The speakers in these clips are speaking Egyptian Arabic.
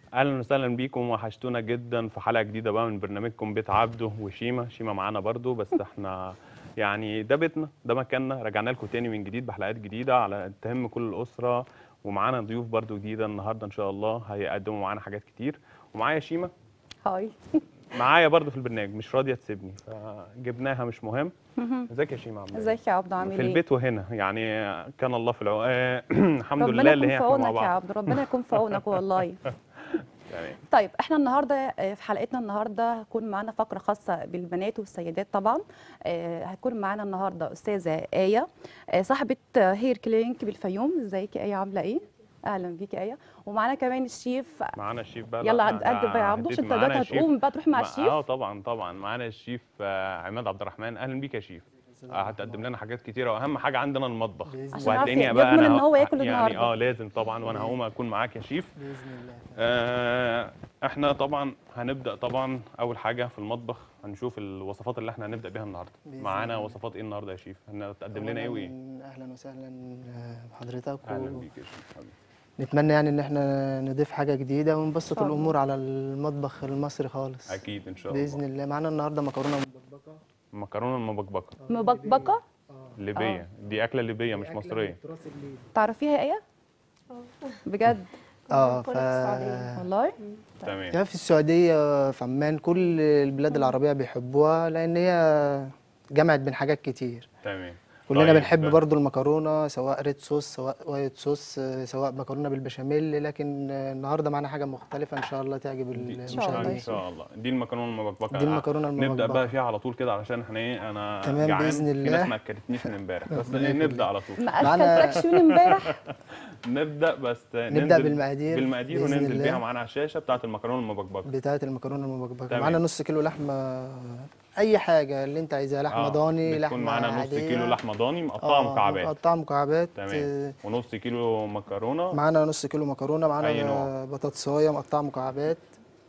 اهلا وسهلا بيكم وحشتونا جدا في حلقه جديده بقى من برنامجكم بيت عبده وشيما شيما معانا برضو بس احنا يعني ده بيتنا ده مكاننا رجعنا لكم تاني من جديد بحلقات جديده على تهم كل الاسره ومعانا ضيوف برضو جديده النهارده ان شاء الله هيقدموا معانا حاجات كتير ومعايا شيما هاي معايا برضو في البرنامج مش راضيه تسيبني فجبناها مش مهم ازيك يا شيما عامله إيه؟ ازيك يا عبد عامل في ايه؟ البيت وهنا يعني كان الله في العون آه، الحمد ربنا لله اللي يكون هي في احنا مع عونك يا بعض عبد ربنا يكون في عونك والله تمام طيب احنا النهارده آه، في حلقتنا النهارده هيكون معانا فقره خاصه بالبنات والسيدات طبعا آه، هيكون معانا النهارده استاذه ايه آه، صاحبه آه، هير كلينك بالفيوم ازيك يا ايه عامله ايه؟ اهلا بيك يا ايه ومعانا كمان الشيف معانا الشيف بقى يلا لا، عد- قدم بقى يا عبدو هديت عشان انت معانا دلوقتي الشيف. هتقوم بقى تروح مع مع- الشيف اه طبعا طبعا معانا الشيف آه، عماد عبد الرحمن اهلا بيك يا شيف آه، هتقدم لنا حاجات كتير واهم حاجه عندنا المطبخ بإذن عشان عارف وهتلاقيني يضمن بقى انا إن هو ياكل يعني النهاردة. اه لازم طبعا وانا هقوم اكون معاك يا شيف باذن الله آه احنا طبعا هنبدا طبعا اول حاجه في المطبخ هنشوف الوصفات اللي احنا هنبدا بيها النهارده بإذن معانا الله. وصفات ايه النهارده يا شيف هتقدم لنا ايه وايه أولاً اهلا وسهلا آه، بحضرتك اهلا بيك يا شيف حبيبي. ونتمنى يعني ان احنا نضيف حاجه جديده ونبسط إن شاء الله. الامور على المطبخ المصري خالص اكيد ان شاء الله باذن الله معانا النهارده مكرونه مبكبكه مكرونه المبكبكه مبكبكه ليبيه دي اكله ليبيه مش مصريه تعرفيها يا ايه؟ بجد اه ف كلها في السعودية. والله تمام هي في السعوديه في عمان كل البلاد العربيه بيحبوها لان هي جمعت بين حاجات كتير تمام كلنا طيب، بنحب برضو المكرونه سواء ريد صوص سواء وايت صوص آه، سواء مكرونه بالبشاميل لكن آه، النهارده معانا حاجه مختلفه ان شاء الله تعجب دي- إن شاء الله. ان المشاهدين شاء الله دي المكرونه المبكبكه دي المكرونة نبدا المبكبكة. بقى فيها على طول كده علشان احنا ايه انا تمام، جعان بإذن في الله. ناس ما اكلتنيش من امبارح بس ربنا إيه، نبدا يخليك. على طول ما معانا- اكلتكش من امبارح نبدا بس نبدأ ننزل بالمقادير بالمقادير بإذن وننزل الله. بيها معانا على الشاشه بتاعه المكرونه المبكبكه بتاعه المكرونه المبكبكه تمام. معانا نص كيلو لحمه اي حاجه اللي انت عايزاها لحمه آه، ضاني بتكون لحمه معانا نص عادية. كيلو لحمه ضاني مقطعه آه، مكعبات مقطعه مكعبات تمام آه، ونص كيلو مكرونه معانا نص كيلو مكرونه أي معانا نوع؟ بطاطسايه مقطعه مكعبات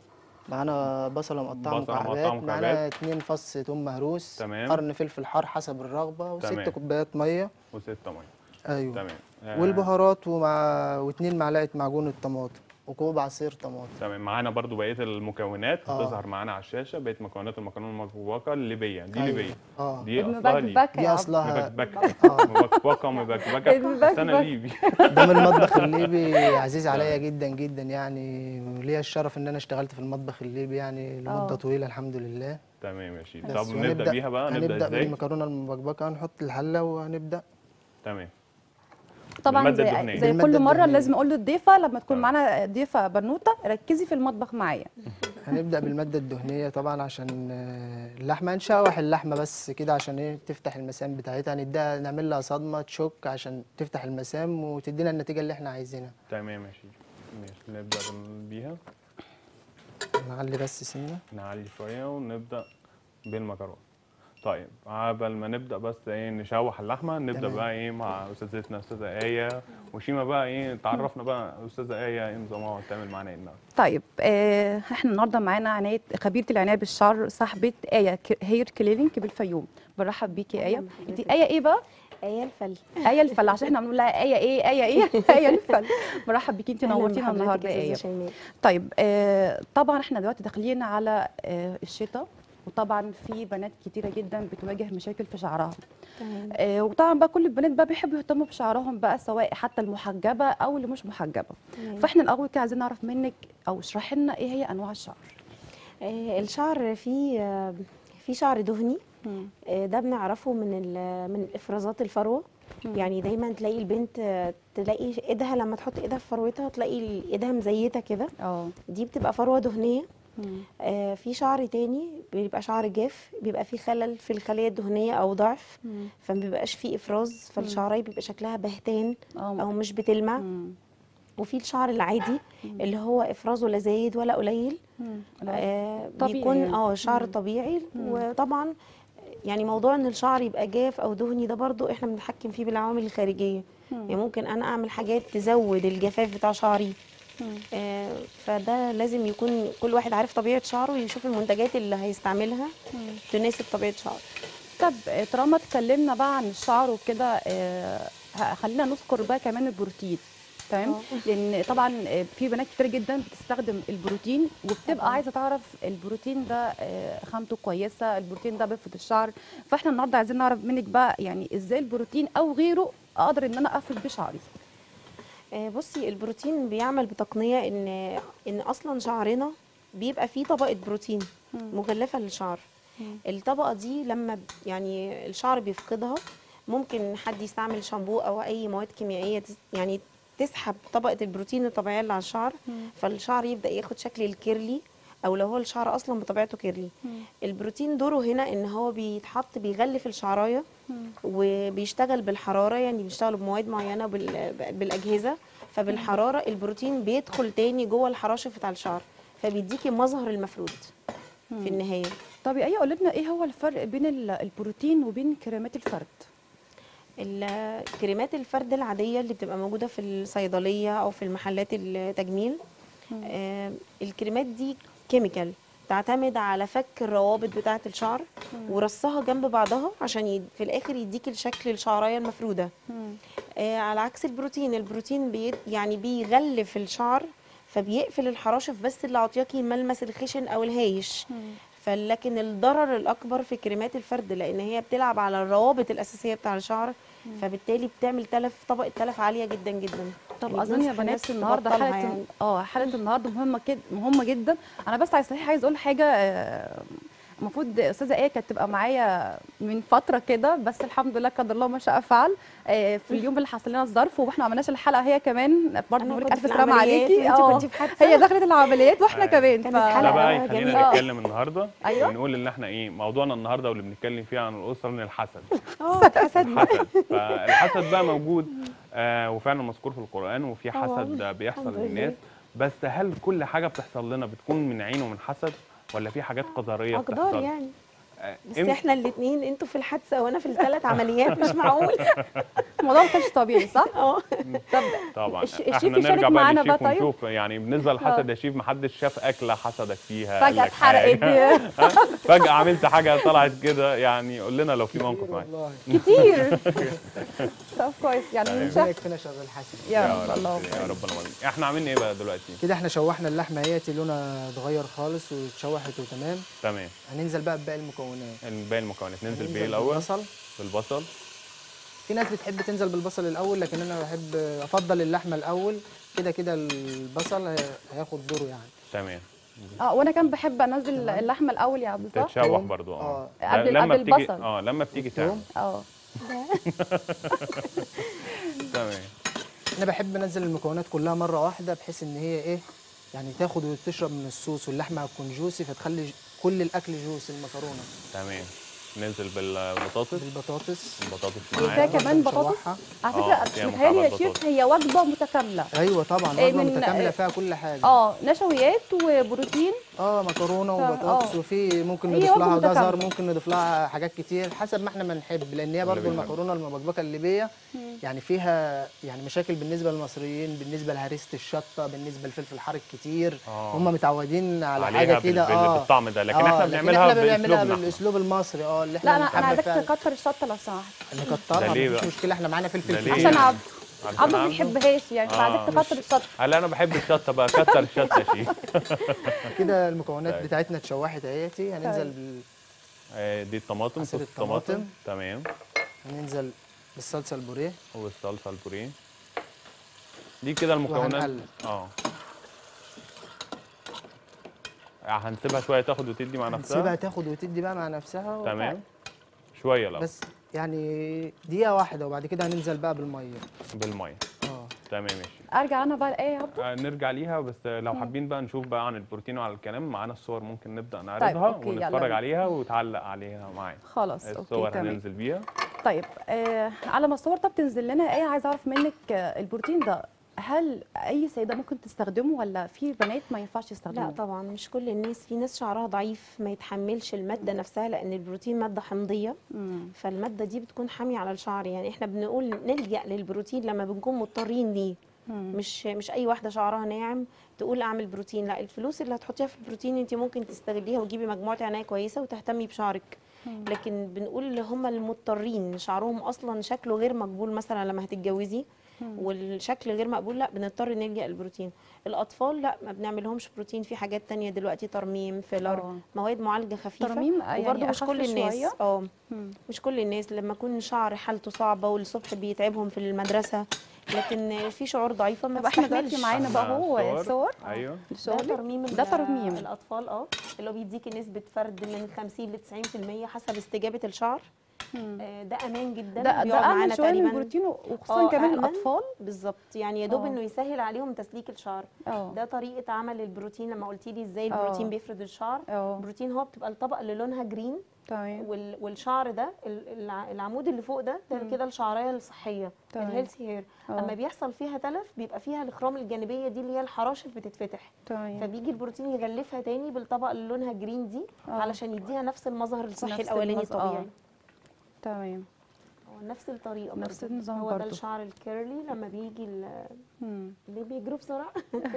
معانا بصله مقطعه بصلة مقطعة مكعبات معانا مكعبات. اتنين فص توم مهروس تمام. قرن فلفل حار حسب الرغبه وست تمام. كوبايات ميه وستة ميه ايوه تمام آه، والبهارات ومع واتنين معلقه معجون الطماطم وكوب عصير طماطم تمام معانا برضو بقيه المكونات آه. هتظهر معانا على الشاشه بقيه مكونات المكرونه المبكبكه الليبيه دي أيوة. ليبيه اه دي اصلها ليبي المبكبكه دي يا عبد اصلها مبكبكه مبكبكه مبكبكه المبكبكة. بس انا ليبي ده من المطبخ الليبي عزيز عليا جدا جدا يعني وليا الشرف ان انا اشتغلت في المطبخ الليبي يعني لمده آه. طويله الحمد لله تمام يا شيخ بس طب نبدا وهنبدأ- بيها بقى نبدا هنبدا ازاي بالمكرونه المبكبكه هنحط الحله وهنبدا تمام طبعا بالمادة زي, الدهنية. زي بالمادة كل مره الدهنية. لازم اقول للضيفه لما تكون آه. معانا ضيفه بنوته ركزي في المطبخ معايا هنبدا بالماده الدهنيه طبعا عشان آه، اللحمه هنشوح اللحمه بس كده عشان ايه تفتح المسام بتاعتها هنديها نعمل لها صدمه تشك عشان تفتح المسام وتدينا النتيجه اللي احنا عايزينها تمام يا شيخ ماشي نبدا بيها نعلي بس سنه نعلي شويه ونبدا بالمكرونه طيب قبل ما نبدا بس ايه نشوح اللحمه نبدا تمام. بقى ايه مع استاذتنا استاذه ايه وشيما بقى ايه تعرفنا بقى استاذه ايه ايه نظامها بتعمل معانا ايه النهارده طيب آه احنا النهارده معانا عنايه خبيره العنايه بالشعر صاحبه ايه ك- هير كلينك بالفيوم برحب بيكي يا ايه أهلاً انت بحضرتك. ايه ايه بقى ايه الفل ايه الفل عشان احنا بنقول لها ايه ايه ايه ايه ايه الفل برحب بيكي انت أهلاً نورتينا بحضرتك النهارده يا يا ايه أستاذة شيماء. طيب آه طبعا احنا دلوقتي داخلين على آه الشتاء وطبعا في بنات كتيره جدا بتواجه مشاكل في شعرها تمام آه وطبعا بقى كل البنات بقى بيحبوا يهتموا بشعرهم بقى سواء حتى المحجبه او اللي مش محجبه تمام. فاحنا الاول كده عايزين نعرف منك او اشرحي لنا ايه هي انواع الشعر آه، الشعر فيه آه، في شعر دهني آه، ده بنعرفه من ال- من افرازات الفروه يعني دايما تلاقي البنت آه، تلاقي ايدها لما تحط ايدها في فروتها تلاقي ال- ايدها مزيته كده اه دي بتبقى فروه دهنيه آه، في شعر تاني بيبقى شعر جاف بيبقى فيه خلل في الخليه الدهنيه او ضعف فما بيبقاش فيه افراز فالشعريه بيبقى شكلها بهتان او اه مش بتلمع مم. وفي الشعر العادي اللي هو افرازه لا زايد ولا قليل مم. لا. آه طبيعي بيكون يعني. اه شعر طبيعي وطبعا يعني موضوع ان الشعر يبقى جاف او دهني ده برضو احنا بنتحكم فيه بالعوامل الخارجيه يعني ممكن انا اعمل حاجات تزود الجفاف بتاع شعري آه فده لازم يكون كل واحد عارف طبيعه شعره ويشوف المنتجات اللي هيستعملها تناسب طبيعه شعره طب آه، طالما اتكلمنا بقى عن الشعر وكده آه، ه- خلينا نذكر بقى كمان البروتين تمام لان طبعا آه، في بنات كتير جدا بتستخدم البروتين وبتبقى طبعاً. عايزه تعرف البروتين ده آه، خامته كويسه البروتين ده بيفرد الشعر فاحنا النهارده عايزين نعرف منك بقى يعني ازاي البروتين او غيره اقدر ان انا افرد بيه شعري آه، بصي البروتين بيعمل بتقنيه ان ان اصلا شعرنا بيبقى فيه طبقه بروتين مغلفه للشعر الطبقه دي لما ب- يعني الشعر بيفقدها ممكن حد يستعمل شامبو او اي مواد كيميائيه تس- يعني تسحب طبقه البروتين الطبيعيه اللي على الشعر فالشعر يبدا ياخد شكل الكيرلي او لو هو الشعر اصلا بطبيعته كيرلي البروتين دوره هنا ان هو بيتحط بيغلف الشعرايه وبيشتغل بالحراره يعني بيشتغل بمواد معينه بال- بالاجهزه فبالحراره البروتين بيدخل تاني جوه الحراشف بتاع الشعر فبيديكي مظهر المفرود في النهايه طب يا ايه قول لنا ايه هو الفرق بين ال- البروتين وبين كريمات الفرد ال- كريمات الفرد العاديه اللي بتبقى موجوده في الصيدليه او في المحلات التجميل آه الكريمات دي كيميكال تعتمد على فك الروابط بتاعه الشعر ورصها جنب بعضها عشان يد- في الاخر يديك الشكل الشعرايه المفروده آه على عكس البروتين البروتين بي يعني بيغلف الشعر فبيقفل الحراشف بس اللي عطياكي الملمس الخشن او الهايش فلكن الضرر الاكبر في كريمات الفرد لان هي بتلعب على الروابط الاساسيه بتاع الشعر فبالتالي بتعمل تلف طبقه تلف عاليه جدا جدا طب اللي اظن يا بننصح الناس بنات النهارده تبطلها حلقه يعني. اه حلقه النهارده مهمه كده مهمه جدا انا بس عايز صحيح عايز اقول حاجه آه، المفروض استاذه ايه كانت تبقى معايا من فتره كده بس الحمد لله قدر الله ما شاء فعل آه، في اليوم اللي حصل لنا الظرف واحنا ما عملناش الحلقه هي كمان برضه أنا بقول كنت الف في سلامه العمليات عليكي وأنتي اه كنتي في حادثة. هي دخلت العمليات واحنا أيوة. كمان كانت ف... ده حلقة بقى جميلة. يخلينا آه. نتكلم النهارده أيوة. ونقول ان احنا ايه موضوعنا النهارده واللي بنتكلم فيه عن الاسره ان الحسد اه اتحسدنا الحسد فالحسد بقى موجود آه وفعلا مذكور في القران وفي طبعاً. حسد بيحصل الحمد للناس بس هل كل حاجه بتحصل لنا بتكون من عين ومن حسد ولا في حاجات قدريه اقدار بتحصل يعني آه، بس إم- احنا الاثنين انتوا في الحادثه وانا في الثلاث عمليات مش معقول الموضوع ما كانش طبيعي صح؟ اه طب طبعا الش- الشيف احنا يشارك نرجع بقى معانا للشيف بقى طيب؟ ونشوف يعني بالنسبه للحسد يا شيف محدش شاف اكله حسدك فيها قال فجاه لك حاجة. اتحرقت ها؟ فجاه عملت حاجه طلعت كده يعني قول لنا لو في موقف معاك والله كتير طب كويس يعني تمام. مش ربنا يكفينا شر الحسد يا يا رب رب الله يا رب العالمين احنا عاملين ايه بقى دلوقتي كده احنا شوحنا اللحمه اهيتي لونها اتغير خالص واتشوحت وتمام تمام هننزل بقى بباقي المكونات باقي المكونات ننزل هننزل بايه الاول بالبصل بالبصل في ناس بتحب تنزل بالبصل الاول لكن انا بحب افضل اللحمه الاول كده كده البصل هي- هياخد دوره يعني تمام اه وانا كان بحب انزل اللحمه الاول يا عبد صح؟ تتشوح توم. برضو اه آه. قبل- لما قبل بتيجي البصل. اه لما بتيجي تعمل توم. اه تمام انا بحب انزل المكونات كلها مره واحده بحيث ان هي ايه يعني تاخد وتشرب من الصوص واللحمه هتكون جوسي فتخلي كل الاكل جوسي المكرونه تمام ننزل بالبطاطس بالبطاطس البطاطس فيها معانا كمان بطاطس نشوحها. على آه، فكره فيها متهيألي يا مكعبات شيف بطاطس. هي وجبه متكامله ايوه طبعا إيه وجبه من- متكامله آه، فيها كل حاجه اه نشويات وبروتين اه مكرونه ف- وبطاطس آه. وفي ممكن هي نضيف وجبة لها متكاملة. جزر ممكن نضيف لها حاجات كتير حسب ما احنا ما نحب لان هي برضو بيحب. المكرونه المبكبكه الليبيه يعني فيها يعني مشاكل بالنسبه للمصريين بالنسبه لهريسه الشطه بالنسبه للفلفل الحار الكتير آه. هم متعودين على عليها حاجه بال- كده بال- اه بالطعم ده لكن آه، احنا لكن بنعملها احنا بنعملها باسلوبنا احنا. بالاسلوب المصري اه اللي لا احنا انا انا بنحب عايزاك فعلا تكتر الشطه لو سمحت نكترها ده ليه مفيش بقى؟ مشكله احنا معانا ده فلفل ليه؟ كتير. عشان عبد عشان عبد ما عنده- بيحبهاش يعني آه، فعايزاك تكتر الشطه هلا انا بحب الشطه بقى كتر الشطه يا شيف كده المكونات طيب. بتاعتنا اتشوحت اهيتي هننزل طيب. بال... آه، دي الطماطم عصير صوص الطماطم الطماطم. تمام هننزل بالصلصه البوريه والصلصه البوريه دي كده المكونات وهنقلب. اه هنسيبها شويه تاخد وتدي مع نسيبها نفسها تاخد وتدي بقى مع نفسها تمام شويه الاول بس يعني دقيقة واحدة وبعد كده هننزل بقى بالمية بالميه اه تمام ماشي ارجع انا بقى لايه يا عبد آه، نرجع ليها بس لو حابين بقى نشوف بقى عن البروتين وعلى الكلام معانا الصور ممكن نبدا نعرضها أوكي، يلا ونتفرج بينا. عليها وتعلق عليها معانا خلاص اوكي الصور تمام هننزل بيها طيب آه على ما الصور طب تنزل لنا ايه عايزه اعرف منك آه البروتين ده هل اي سيده ممكن تستخدمه ولا في بنات ما ينفعش يستخدموه لا طبعا مش كل الناس في ناس شعرها ضعيف ما يتحملش الماده نفسها لان البروتين ماده حمضيه مم. فالماده دي بتكون حاميه على الشعر يعني احنا بنقول نلجا للبروتين لما بنكون مضطرين ليه مم. مش مش اي واحده شعرها ناعم تقول اعمل بروتين لا الفلوس اللي هتحطيها في البروتين انت ممكن تستغليها وتجيبي مجموعه عنايه كويسه وتهتمي بشعرك لكن بنقول اللي هم المضطرين شعرهم اصلا شكله غير مقبول مثلا لما هتتجوزي والشكل غير مقبول لا بنضطر نلجأ للبروتين الاطفال لا ما بنعملهمش بروتين في حاجات تانية دلوقتي ترميم فيلر آه. مواد معالجه خفيفه ترميم، آه، وبرضه يعني مش أخف كل الناس شوية؟ اه مم. مش كل الناس لما يكون شعر حالته صعبه والصبح بيتعبهم في المدرسه لكن في شعور ضعيفه ما طب احنا دلوقتي تستحملش معانا بقى إحنا هو صور ايوه ده صور ترميم ده ال- ترميم الاطفال اه اللي هو بيديكي نسبه فرد من 50 ل 90% حسب استجابه الشعر مم. آه، ده امان جدا ده ده بيقعد امن معانا شويه من تقريبا البروتين وخصوصا آه، كمان أأمن. الاطفال بالظبط يعني يا دوب آه. انه يسهل عليهم تسليك الشعر اه ده طريقه عمل البروتين لما قلتي لي ازاي آه. البروتين بيفرد الشعر اه البروتين هو بتبقى الطبقه اللي لونها جرين تمام وال- والشعر ده ال- الع- العمود اللي فوق ده ده كده الشعريه الصحيه تمام. الهيلثي هير آه. اما بيحصل فيها تلف بيبقى فيها الخرام الجانبيه دي اللي هي الحراشف بتتفتح تمام فبيجي البروتين يغلفها تاني بالطبقه اللي لونها جرين دي آه. علشان يديها نفس المظهر الصحي نفس الاولاني المظ- آه. الطبيعي تمام هو نفس الطريقه نفس برضه. النظام هو ده برضه. الشعر الكيرلي لما بيجي ال- مم. اللي بيجروا بسرعه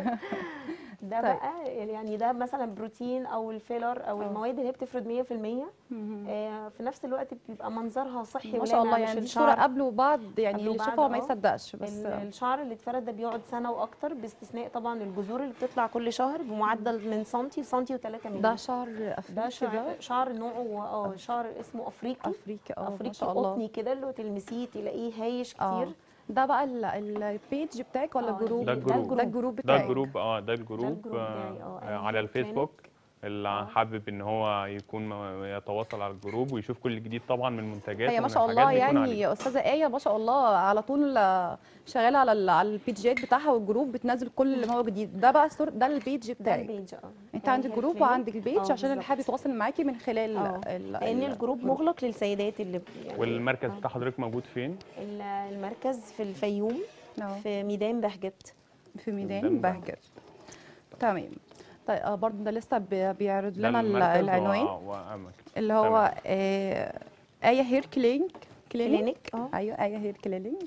ده طيب. بقى يعني ده مثلا بروتين او الفيلر او آه. المواد اللي هي بتفرد 100% مم. آه، في نفس الوقت بيبقى منظرها صحي ما شاء الله ولامع، مش يعني دي صوره الشعر قبل وبعد يعني قبل اللي وبعد، يشوفها ما آه. يصدقش بس ال- الشعر اللي اتفرد ده بيقعد سنه واكتر باستثناء طبعا الجذور اللي بتطلع كل شهر بمعدل من سنتي لسنتي و3 مللي ده شعر ده افريقي شعر, ده شعر نوعه اه شعر اسمه افريقي افريقي اه ما افريقي شاء الله قطني كده اللي هو تلمسيه تلاقيه هايش اه كتير ده بقى ال- البيج بتاعك ولا آه، الجروب ده الجروب. ده الجروب ده بتاعك الجروب اه ده الجروب الجروب بتاعي، آه آه، آه، أنا على هير الفيسبوك اللي آه. حابب ان هو يكون م- يتواصل على الجروب ويشوف كل جديد طبعا من المنتجات هي ما ومن شاء الحاجات الله بيكون يعني عليه. يا استاذه ايه ما شاء الله على طول آه، شغاله على ال- على البيجات بتاعها والجروب بتنزل كل ما هو جديد ده بقى الصور ده البيج ده بتاعك البيج اه انت يعني عندك هي جروب كلينيك. وعندك البيج آه، عشان اللي بالظبط. حابب يتواصل معاكي من خلال اه ال- لان ال- الجروب مغلق للسيدات اللي يعني والمركز آه. بتاع حضرتك موجود فين؟ ال- المركز في الفيوم آه، في ميدان بهجت في ميدان قدام بهجت تمام طيب آه، برضه ده لسه بي- بيعرض ده لنا ال- المركز العنوان وأ- وأماكن. اللي هو آه، آية هير كلينك كلينيك كلينيك اه ايوه آية هير كلينيك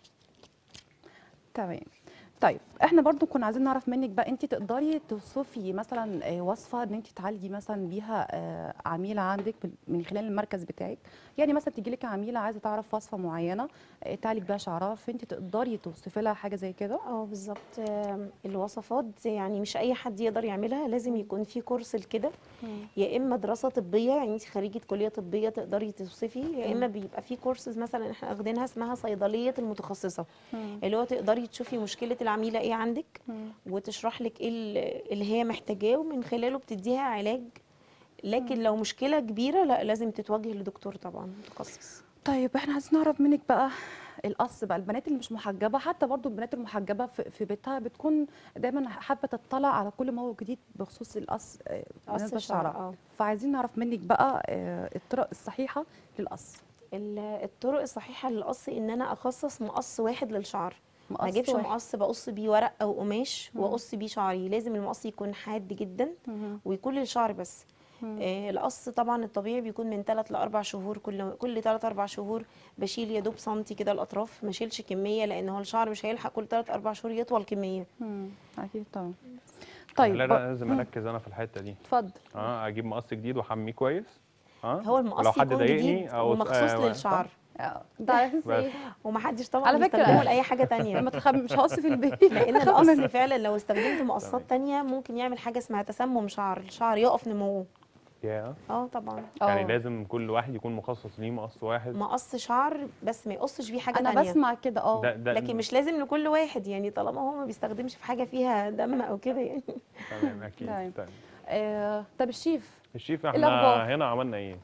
تمام طيب احنا برضو كنا عايزين نعرف منك بقى انت تقدري توصفي مثلا آه، وصفه ان انت تعالجي مثلا بيها آه، عميله عندك بال- من خلال المركز بتاعك يعني مثلا تيجي لك عميله عايزه تعرف وصفه معينه آه، تعالج بيها شعرها فانت تقدري توصفي لها حاجه زي كده اه بالظبط آم، الوصفات يعني مش اي حد يقدر يعملها لازم يكون في كورس لكده يا اما دراسه طبيه يعني انت خريجه كليه طبيه تقدري توصفي يا اما بيبقى في كورسز مثلا احنا واخدينها اسمها صيدليه المتخصصه اللي هو تقدري تشوفي مشكله العميله ايه عندك وتشرح لك ايه ال- اللي هي محتاجاه ومن خلاله بتديها علاج لكن لو مشكله كبيره لا لازم تتوجه لدكتور طبعا متخصص طيب احنا عايزين نعرف منك بقى القص بقى البنات اللي مش محجبه حتى برضو البنات المحجبه في, في بيتها بتكون دايما حابه تطلع على كل ما هو جديد بخصوص القص آه، بالنسبه الشعر، لشعرها اه. فعايزين نعرف منك بقى آه، الطرق الصحيحه للقص ال- الطرق الصحيحه للقص ان انا اخصص مقص واحد للشعر ما مقص اجيبش واحد. مقص بقص بيه ورق او قماش واقص بيه شعري لازم المقص يكون حاد جدا مهم. ويكون للشعر بس آه القص طبعا الطبيعي بيكون من 3 ل 4 شهور كل كل 3 4 شهور بشيل يا دوب سنتي كده الاطراف ما اشيلش كميه لان هو الشعر مش هيلحق كل 3 4 شهور يطول كميه مم. اكيد طبعا طيب طيب لازم اركز انا في الحته دي اتفضل اه اجيب مقص جديد واحميه كويس اه هو المقص ولو حد يكون ضايقني جديد أو- ومخصوص آه، للشعر آه، ده على اساس بس. ايه ومحدش طبعا على فكرة، بيستخدمه لاي حاجه تانية لما تخبي مش هقص في البيت لان أخاف القص منه. فعلا لو استخدمت مقصات تانية ممكن يعمل حاجه اسمها تسمم شعر الشعر يقف نموه يا اه طبعا يعني آه. لازم كل واحد يكون مخصص ليه مقص واحد مقص شعر بس ما يقصش بيه حاجه انا تانية بسمع كده اه ده ده لكن مش لازم لكل واحد يعني طالما هو ما بيستخدمش في حاجه فيها دم او كده يعني تمام اكيد تمام. تمام. آه، طب الشيف الشيف الأخبار؟ احنا هنا عملنا ايه؟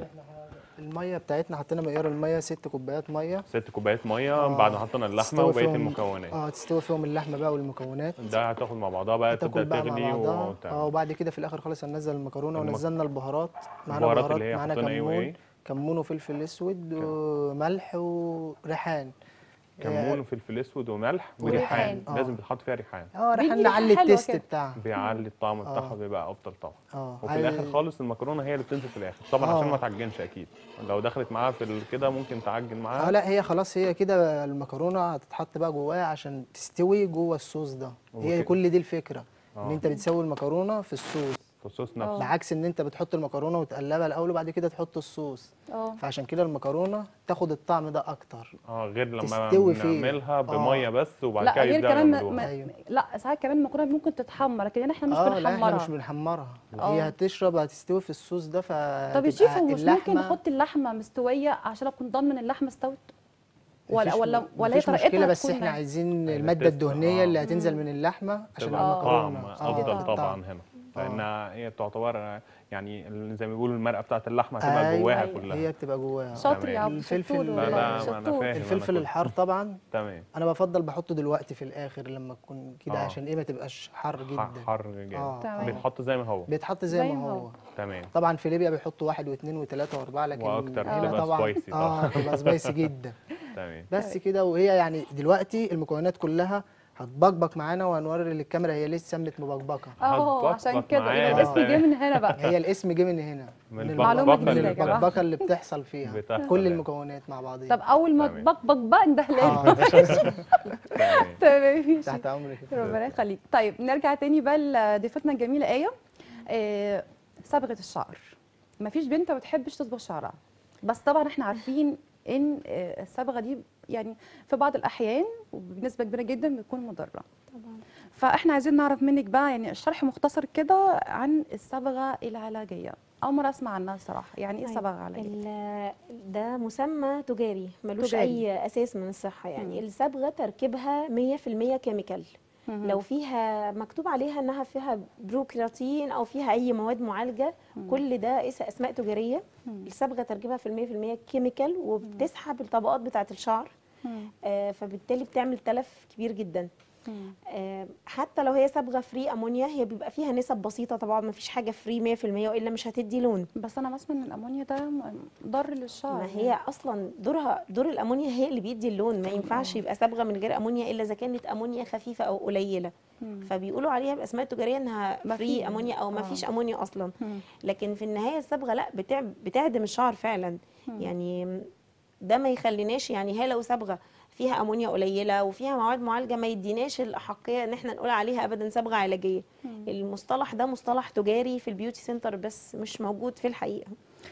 الميه بتاعتنا حطينا معيار الميه ست كوبايات ميه ست كوبايات ميه آه. بعد ما حطينا اللحمه تستوي وبقيه فيهم- المكونات اه تستوي فيهم اللحمه بقى والمكونات ده هتاخد مع بعضها بقى تاكل تبدا بقى مع تغلي بعضها وبتاع اه وبعد كده في الاخر خالص هننزل المكرونه المك- ونزلنا البهارات معانا البهارات بهارات اللي هي معانا حطينا ايه كمون وايه؟ كمون وفلفل اسود وملح وريحان كمون وفلفل اسود وملح وريحان. وريحان آه. لازم بيتحط فيها ريحان اه بيدي ريحان ريحة نعلي حلوة التيست كده. بتاعها بيعلي الطعم آه. بتاعها بيبقى افضل طبعا اه وفي عايز- الاخر خالص المكرونه هي اللي بتنزل في الاخر طبعا آه. عشان ما تعجنش اكيد لو دخلت معاها في ال- كده ممكن تعجن اه معاها لا هي خلاص هي كده المكرونه هتتحط بقى جواها عشان تستوي جوه الصوص ده هي وكده. كل دي الفكره ان آه. انت بتسوي المكرونه في الصوص في الصوص آه. نفسه بعكس ان انت بتحط المكرونه وتقلبها الاول وبعد كده تحط الصوص اه فعشان كده المكرونه تاخد الطعم ده اكتر اه غير لما تستوي فيه. بنعملها آه. بميه بس وبعد لا كده غير يبداوا كمان ما يعملوها ما أيوة. لا ساعات كمان المكرونه ممكن تتحمر لكن احنا مش اه لا احنا بنحمرها مش بنحمرها آه. هي هتشرب هتستوي في الصوص ده ف طب يا شيفو مش ممكن نحط اللحمه مستويه عشان اكون ضامن اللحمه استوت ولا ولا ولا هي مفيش مشكله طريقتها بس تكون احنا عايزين عايزة الماده تست- الدهنيه آه. اللي هتنزل من اللحمه عشان تبقى المكرونه طعم اه افضل الطعم. طبعا هنا لان هي تعتبر يعني ال- زي ما بيقولوا المرقه بتاعت اللحمه هتبقى أيوة، جواها أيوة. كلها هي بتبقى جواها شاطر يا تمام. عبد الفلفل- شطور لا، والله لا، ما أنا شطور فاهم. الفلفل كنت- الحار طبعا تمام انا بفضل بحطه دلوقتي في الاخر لما تكون كده آه. عشان ايه ما تبقاش حار ح- جدا حر جدا آه. تمام. بيتحط زي ما هو بيتحط زي, زي ما ما هو هو. تمام طبعا في ليبيا بيحطوا واحد واثنين وثلاثه واربعه لكن وأكتر هنا بتبقى طبعا سبايسي اه طبعا. بتبقى سبايسي جدا تمام بس كده وهي يعني دلوقتي المكونات كلها هتبقبق معانا وهنوري للكاميرا هي ليه سمت مبقبقه اه هتبقبق عشان كده معايا يبقى بس- الاسم جه من هنا بقى هي الاسم جه من هنا من من معلومة البقبقه جديدة يا جماعة. البقبقه اللي بتحصل فيها بتحصل كل يعني. المكونات مع بعضيها طب اول ما تمام. تبقبق بقى انده لازم آه، تمام تمام ماشي تحت امرك ربنا يخليك طيب نرجع تاني بقى لضيفتنا الجميله ايه آه، صبغه الشعر مفيش بنت ما بتحبش تصبغ شعرها بس طبعا احنا عارفين ان آه، الصبغه دي يعني في بعض الاحيان وبنسبه كبيره جدا بتكون مضره طبعا فاحنا عايزين نعرف منك بقى يعني الشرح مختصر كده عن الصبغه العلاجيه اول مره اسمع عنها الصراحه يعني ايه طيب، صبغه علاجيه ال- ده مسمى تجاري ملوش تجاري. اي اساس من الصحه يعني مم. الصبغه تركيبها 100% كيميكال مهم. لو فيها مكتوب عليها انها فيها بروكراتين او فيها اي مواد معالجه كل ده اس- اسماء تجاريه مم. الصبغه تركيبها في المية في المية كيميكال وبتسحب الطبقات بتاعه الشعر مم. آه، فبالتالي بتعمل تلف كبير جدا مم. آه، حتى لو هي صبغه فري امونيا هي بيبقى فيها نسب بسيطه طبعا ما فيش حاجه فري 100% والا مش هتدي لون بس انا بسمع ان الامونيا ده م- ضر للشعر ما هي اصلا دورها دور الامونيا هي اللي بيدي اللون ما ينفعش يبقى صبغه من غير امونيا الا اذا كانت امونيا خفيفه او قليله مم. فبيقولوا عليها باسماء تجاريه انها ما فري في- امونيا او ما آه. فيش امونيا اصلا مم. لكن في النهايه الصبغه لا بتع- بتعدم الشعر فعلا يعني ده ما يخليناش يعني هي لو صبغه فيها امونيا قليله وفيها مواد معالجه ما يديناش الاحقيه ان احنا نقول عليها ابدا صبغه علاجيه المصطلح ده مصطلح تجاري في البيوتي سنتر بس مش موجود في الحقيقه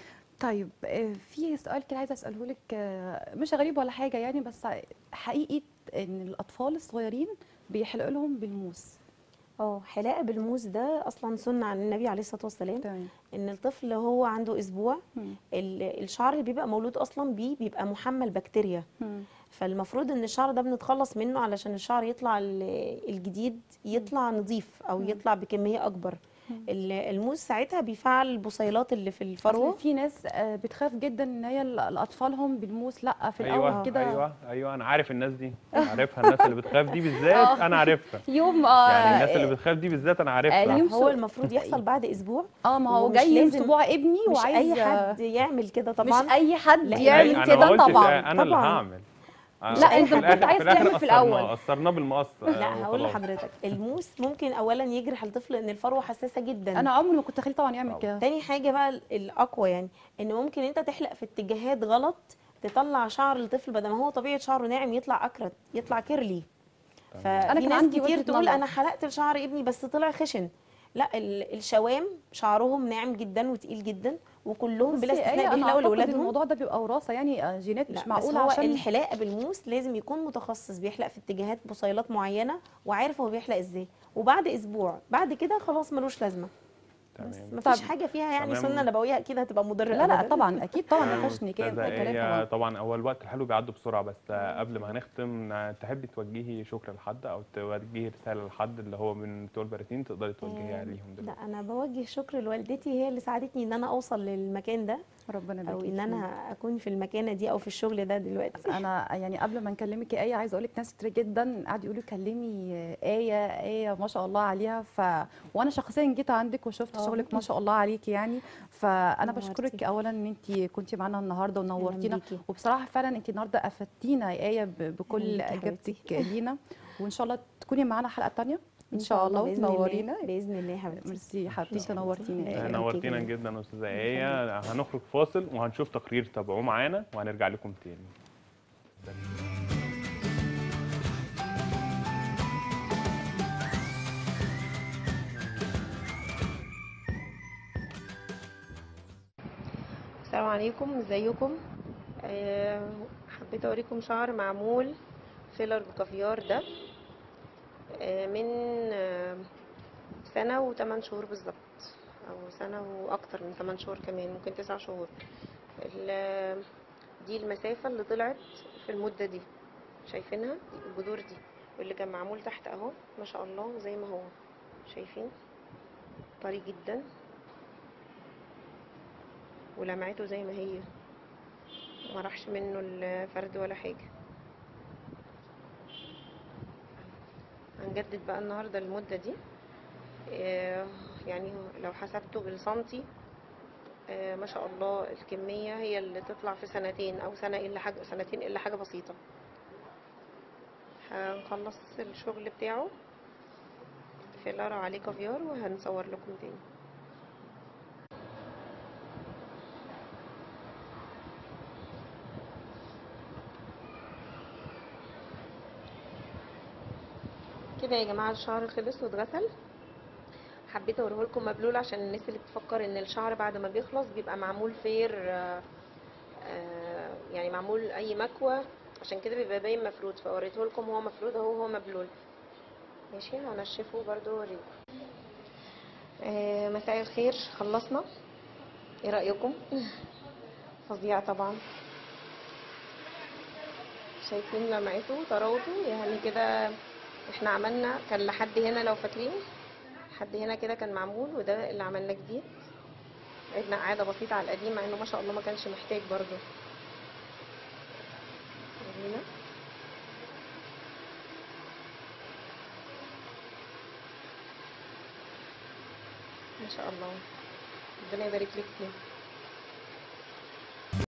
طيب آه، في سؤال كده عايزه اساله لك آه، مش غريب ولا حاجه يعني بس حقيقه ان الاطفال الصغيرين بيحلقوا لهم بالموس اه حلاقه بالموس ده اصلا سنه عن النبي عليه الصلاه والسلام تمام ان الطفل هو عنده اسبوع مم. ال- الشعر اللي بيبقى مولود اصلا بيه بيبقى محمل بكتيريا مم. فالمفروض ان الشعر ده بنتخلص منه علشان الشعر يطلع ال- الجديد يطلع نظيف او يطلع بكميه اكبر ال- الموس ساعتها بيفعل البصيلات اللي في أصل الفروه في ناس آه، بتخاف جدا ان هي ال- الاطفالهم بالموس لا في الاول ايوه كده ايوه ايوه انا عارف الناس دي عارفها الناس اللي بتخاف دي بالذات انا عارفها يوم اه يعني الناس اللي بتخاف دي بالذات انا عارفها اليوم هو سو- المفروض يحصل بعد اسبوع اه ما هو ومش جاي يوم لازم- اسبوع ابني مش وعايز اي حد يعمل كده طبعا مش اي حد لا، يعمل أنا ما كده قلتش طبعا انا اللي طبعاً. هعمل لا، في أنت كنت الآخر- عايز في الآخر تعمل في قصرناه- الأول. قصرناه بالمقص لا هقول وخلاص. لحضرتك الموس ممكن اولا يجرح الطفل لان الفروه حساسه جدا انا عمري ما كنت اخليه طبعا يعمل كده تاني حاجة بقى ال- الأقوى يعني إن ممكن أنت تحلق في اتجاهات غلط تطلع شعر الطفل بدل ما هو طبيعة شعره ناعم يطلع أكرت يطلع كيرلي أنا ففي كان ناس عندي كتير وجهة تقول نظر. أنا حلقت شعر ابني بس طلع خشن لا ال- الشوام شعرهم ناعم جدا وتقيل جدا وكلهم بلا بصي، آية، استثناء انا بيحلقوا اعتقد لاولادهم الموضوع ده بيبقى وراثه يعني آه، جينات لا مش بس معقوله هو عشان الحلاقه بالموس لازم يكون متخصص بيحلق في اتجاهات بصيلات معينه وعارف هو بيحلق ازاي وبعد اسبوع بعد كده خلاص ملوش لازمه بس تمام مفيش طب- حاجه فيها يعني تمام. سنه نبويه اكيد هتبقى مضره لا لا أبداً. طبعا اكيد طبعا تمام، ما فيهاش نكايه أستاذة ده كلام آية، طبعا طبعا هو الوقت الحلو بيعدي بسرعه بس آه، قبل ما هنختم آه، تحبي توجهي شكر لحد او توجهي رساله لحد اللي هو من بتوع البراتين تقدري توجهيها آه، ليهم دلوقتي لا انا بوجه شكر لوالدتي هي اللي ساعدتني ان انا اوصل للمكان ده ربنا يبارك او فيك ان انا اكون في المكانه دي او في الشغل ده دلوقتي انا يعني قبل ما نكلمك يا ايه عايزه اقول لك ناس كتير جدا قعدوا يقولوا كلمي ايه ايه ما شاء الله عليها ف وانا شخصيا جيت عندك وشفت آه. شغلك ما شاء الله عليكي يعني فانا نورتي. بشكرك اولا ان انت كنتي معانا النهارده ونورتينا بيكي. وبصراحه فعلا انت النهارده افدتينا يا ايه ب- بكل بيكي يا حبيبتي. اجابتك لينا وان شاء الله تكوني معانا حلقه تانية ان شاء الله بإذن الله. وتنورينا باذن الله يا حبيبتي ميرسي حبيبتي شاء الله. نورتينا يا آه، آية. نورتينا جدا. جدا يا استاذه ايه هنخرج فاصل وهنشوف تقرير تابعوه معانا وهنرجع لكم تاني السلام عليكم ازيكم آه، حبيت اوريكم شعر معمول فيلر بكافيار ده آه، من آه، سنة وثمان شهور بالظبط او سنة واكتر من ثمان شهور كمان ممكن تسع شهور ال- دي المسافة اللي طلعت في المدة دي شايفينها دي الجذور دي واللي كان معمول تحت اهو ما شاء الله زي ما هو شايفين طري جدا ولمعته زي ما هي ما راحش منه الفرد ولا حاجة هنجدد بقى النهاردة المدة دي آه، يعني لو حسبته بالسنتي آه، ما شاء الله الكمية هي اللي تطلع في سنتين أو سنة إلا حاجة سنتين إلا حاجة بسيطة هنخلص الشغل بتاعه فيلر عليه كافيار وهنصور لكم تاني كده يا جماعة الشعر خلص واتغسل حبيت اوريه لكم مبلول عشان الناس اللي بتفكر ان الشعر بعد ما بيخلص بيبقى معمول فير آه، آه، يعني معمول اي مكوى عشان كده بيبقى باين مفرود فوريته لكم هو مفرود اهو هو مبلول ماشي هنشفه برضو اوريكم آه، مساء الخير خلصنا ايه رأيكم فظيع طبعا شايفين لمعته طراوته يعني كده احنا عملنا كان لحد هنا لو فاكرين لحد هنا كده كان معمول وده اللي عملناه جديد عدنا قاعدة بسيطة على القديم مع انه ما شاء الله ما كانش محتاج برضو ورينا ما شاء الله ربنا يبارك لك فيه